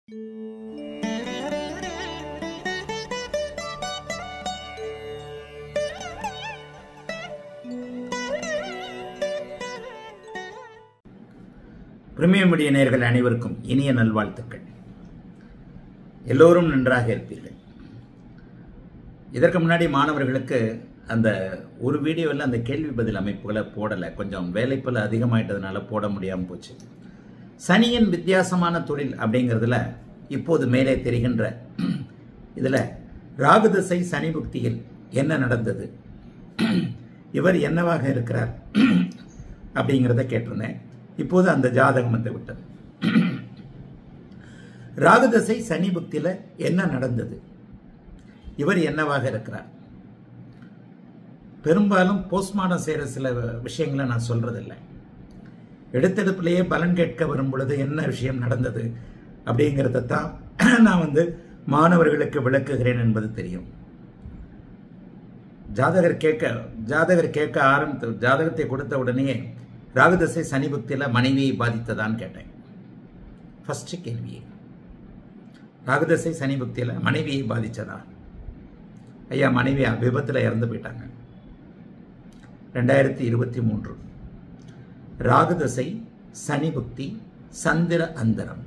premium மீடிய நேயர்கள் அனைவருக்கும் இனிய நல்வாழ்த்துக்கள் எல்லோரும் நன்றாக இருப்பீர்கள் இதற்கு முன்னாடி மாணவர்களுக்கு அந்த ஒரு வீடியோவில் அந்த கேள்வி பதில் அமைப்புகளை போடலை கொஞ்சம் வேலைப்பல அதிகமாயிட்டதுனால போட முடியாமல் போச்சு சனியின் வித்தியாசமான தொழில் அப்படிங்கிறதுல இப்போது மேலே தெரிகின்ற இதில் ராகுதசை சனி புக்தியில் என்ன நடந்தது இவர் என்னவாக இருக்கிறார் அப்படிங்கிறத கேட்டிருந்தேன் இப்போது அந்த ஜாதகம் வந்து விட்டது ராகுதசை சனி புக்தியில் என்ன நடந்தது இவர் என்னவாக இருக்கிறார் பெரும்பாலும் போஸ்ட்மார்டம் செய்கிற சில விஷயங்களை நான் சொல்றதில்லை எடுத்தெடுப்பிலேயே பலன் கேட்க வரும் பொழுது என்ன விஷயம் நடந்தது அப்படிங்கிறத தான் நான் வந்து மாணவர்களுக்கு விளக்குகிறேன் என்பது தெரியும் ஜாதகர் கேட்க ஜாதகர் கேட்க ஆரம்பித்த ஜாதகத்தை கொடுத்த உடனே ராகுதசை சனி புக்தியில் மனைவியை பாதித்ததான்னு கேட்டேன் ஃபர்ஸ்ட் கேள்வியே ராகுதசை சனி புக்தியில் மனைவியை பாதிச்சதா ஐயா மனைவி விபத்தில் இறந்து போயிட்டாங்க ரெண்டாயிரத்தி இருபத்தி மூன்று ராகுதசை சனி புக்தி சந்திர அந்தரம்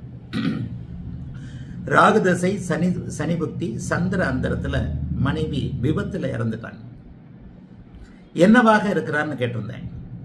ராகுதசை சனி சனி புக்தி சந்திர அந்தரத்தில் மனைவி விபத்தில் இறந்துட்டாங்க என்னவாக இருக்கிறான்னு கேட்டிருந்தேன்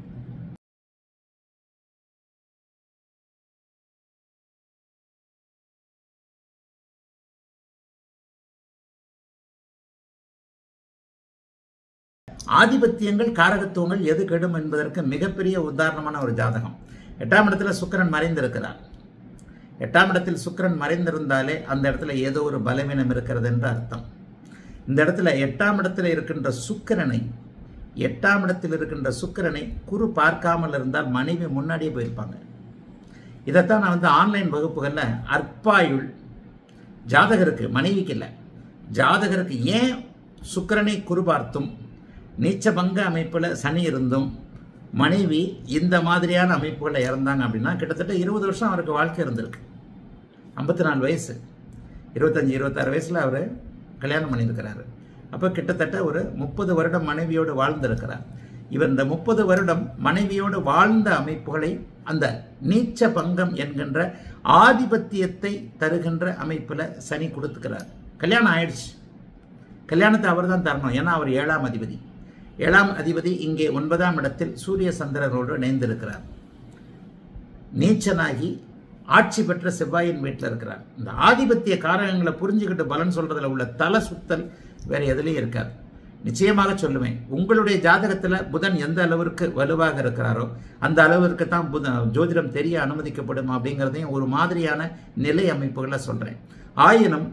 ஆதிபத்தியங்கள் காரகத்துவங்கள் எது கெடும் என்பதற்கு மிகப்பெரிய உதாரணமான ஒரு ஜாதகம் எட்டாம் இடத்துல சுக்கரன் மறைந்திருக்கிறார் எட்டாம் இடத்தில் சுக்கரன் மறைந்திருந்தாலே அந்த இடத்துல ஏதோ ஒரு பலவீனம் இருக்கிறது என்று அர்த்தம் இந்த இடத்துல எட்டாம் இடத்துல இருக்கின்ற சுக்கரனை எட்டாம் இடத்தில் இருக்கின்ற சுக்கரனை குரு பார்க்காமல் இருந்தால் மனைவி முன்னாடியே போயிருப்பாங்க இதைத்தான் நான் வந்து ஆன்லைன் வகுப்புகளில் அற்பாயுள் ஜாதகருக்கு மனைவிக்கு இல்லை ஜாதகருக்கு ஏன் சுக்கரனை குரு பார்த்தும் நீச்சபங்க அமைப்பில் சனி இருந்தும் மனைவி இந்த மாதிரியான அமைப்புகளில் இறந்தாங்க அப்படின்னா கிட்டத்தட்ட இருபது வருஷம் அவருக்கு வாழ்க்கை இருந்திருக்கு ஐம்பத்தி நாலு வயசு இருபத்தஞ்சி இருபத்தாறு வயசில் அவர் கல்யாணம் பண்ணியிருக்கிறாரு அப்போ கிட்டத்தட்ட ஒரு முப்பது வருடம் மனைவியோடு வாழ்ந்திருக்கிறார் இவர் இந்த முப்பது வருடம் மனைவியோடு வாழ்ந்த அமைப்புகளை அந்த நீச்ச பங்கம் என்கின்ற ஆதிபத்தியத்தை தருகின்ற அமைப்பில் சனி கொடுத்துக்கிறார் கல்யாணம் ஆயிடுச்சு கல்யாணத்தை அவர் தான் தரணும் ஏன்னா அவர் ஏழாம் அதிபதி ஏழாம் அதிபதி இங்கே ஒன்பதாம் இடத்தில் சூரிய சந்திரனோடு இணைந்திருக்கிறார் நீச்சனாகி ஆட்சி பெற்ற செவ்வாயின் வீட்டில் இருக்கிறார் இந்த ஆதிபத்திய காரகங்களை புரிஞ்சுக்கிட்டு பலன் சொல்றதுல உள்ள தலை சுத்தல் வேற எதுலேயும் இருக்காது நிச்சயமாக சொல்லுவேன் உங்களுடைய ஜாதகத்தில் புதன் எந்த அளவிற்கு வலுவாக இருக்கிறாரோ அந்த அளவிற்கு தான் புத ஜோதிடம் தெரிய அனுமதிக்கப்படும் அப்படிங்கிறதையும் ஒரு மாதிரியான நிலை அமைப்புகளை சொல்றேன் ஆயினும்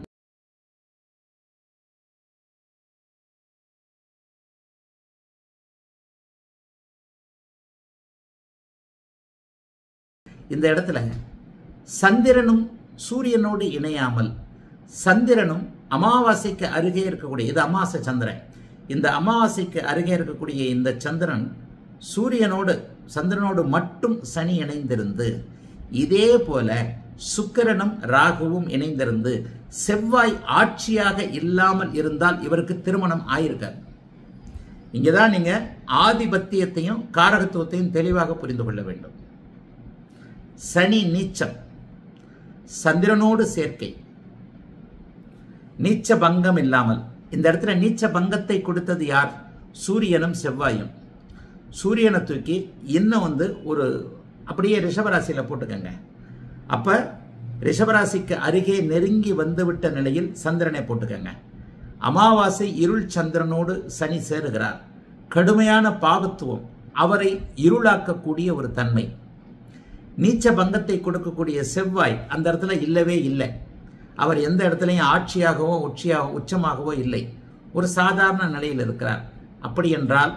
இந்த இடத்துல சந்திரனும் சூரியனோடு இணையாமல் சந்திரனும் அமாவாசைக்கு அருகே இருக்கக்கூடிய இது அமாவாசை சந்திரன் இந்த அமாவாசைக்கு அருகே இருக்கக்கூடிய இந்த சந்திரன் சூரியனோடு சந்திரனோடு மட்டும் சனி இணைந்திருந்து இதே போல சுக்கிரனும் ராகுவும் இணைந்திருந்து செவ்வாய் ஆட்சியாக இல்லாமல் இருந்தால் இவருக்கு திருமணம் ஆயிருக்காது இங்கதான் நீங்க ஆதிபத்தியத்தையும் காரகத்துவத்தையும் தெளிவாக புரிந்து கொள்ள வேண்டும் சனி நீச்சம் சந்திரனோடு சேர்க்கை நீச்ச பங்கம் இல்லாமல் இந்த இடத்துல நீச்ச பங்கத்தை கொடுத்தது யார் சூரியனும் செவ்வாயும் சூரியனை தூக்கி இன்னும் வந்து ஒரு அப்படியே ரிஷபராசியில் போட்டுக்கங்க அப்ப ரிஷபராசிக்கு அருகே நெருங்கி வந்துவிட்ட நிலையில் சந்திரனை போட்டுக்கங்க அமாவாசை இருள் சந்திரனோடு சனி சேருகிறார் கடுமையான பாவத்துவம் அவரை இருளாக்கக்கூடிய ஒரு தன்மை நீச்ச பங்கத்தை கொடுக்கக்கூடிய செவ்வாய் அந்த இடத்துல இல்லவே இல்லை அவர் எந்த இடத்துலையும் ஆட்சியாகவோ உச்சியாக உச்சமாகவோ இல்லை ஒரு சாதாரண நிலையில் இருக்கிறார் அப்படி என்றால்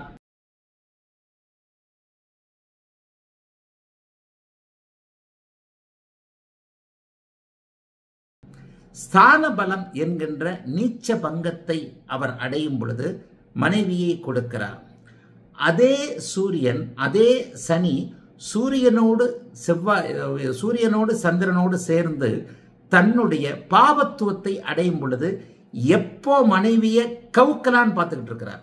ஸ்தான பலம் என்கின்ற நீச்ச பங்கத்தை அவர் அடையும் பொழுது மனைவியை கொடுக்கிறார் அதே சூரியன் அதே சனி சூரியனோடு செவ்வாய் சூரியனோடு சந்திரனோடு சேர்ந்து தன்னுடைய பாவத்துவத்தை அடையும் பொழுது எப்போ மனைவியை கவுக்கலான்னு பார்த்துக்கிட்டு இருக்கிறார்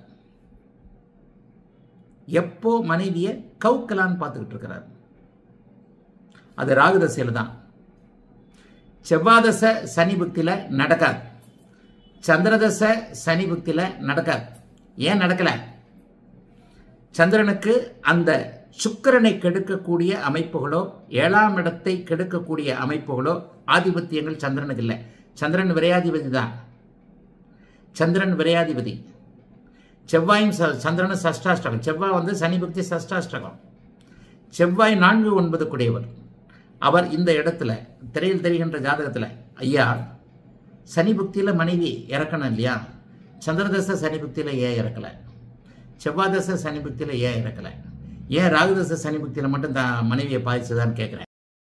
எப்போ மனைவியை கவுக்கலான்னு பார்த்துக்கிட்டு இருக்கிறார் அது ராகுதசையில் தான் செவ்வாதச சனி புக்தியில் நடக்காது சந்திரதச சனி புக்தியில் நடக்காது ஏன் நடக்கல சந்திரனுக்கு அந்த சுக்கிரனை கெடுக்கக்கூடிய அமைப்புகளோ ஏழாம் இடத்தை கெடுக்கக்கூடிய அமைப்புகளோ ஆதிபத்தியங்கள் சந்திரனுக்கு இல்லை சந்திரன் விரையாதிபதி தான் சந்திரன் விரையாதிபதி செவ்வாயும் ச- சந்திரனும் சஷ்டாஷ்டகம் செவ்வாய் வந்து சனி பக்தி சஷ்டாஷ்டகம் செவ்வாய் நான்கு ஒன்பது கூடியவர் அவர் இந்த இடத்துல திரையில் தெரிகின்ற ஜாதகத்தில் ஐயா சனி புக்தியில் மனைவி இறக்கணும் இல்லையா சந்திரதச சனி புக்தியில் ஏன் இறக்கலை செவ்வாதச சனி புக்தியில் ஏன் இறக்கலை ஏன் ராகுதச சனி புக்தியில் மட்டும் தான் மனைவியை பாதிச்சதான்னு கேட்குறேன்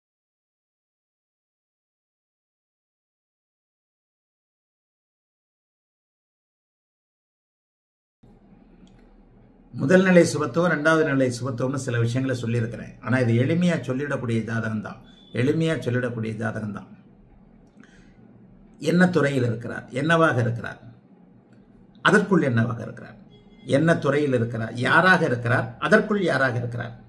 முதல் நிலை சுபத்துவம் ரெண்டாவது நிலை சுபத்துவம்னு சில விஷயங்களை சொல்லியிருக்கிறேன் ஆனால் இது எளிமையாக சொல்லிடக்கூடிய ஜாதகம் தான் எளிமையாக சொல்லிடக்கூடிய ஜாதகம் தான் என்ன துறையில் இருக்கிறார் என்னவாக இருக்கிறார் அதற்குள் என்னவாக இருக்கிறார் என்ன துறையில் இருக்கிறார் யாராக இருக்கிறார் அதற்குள் யாராக இருக்கிறார்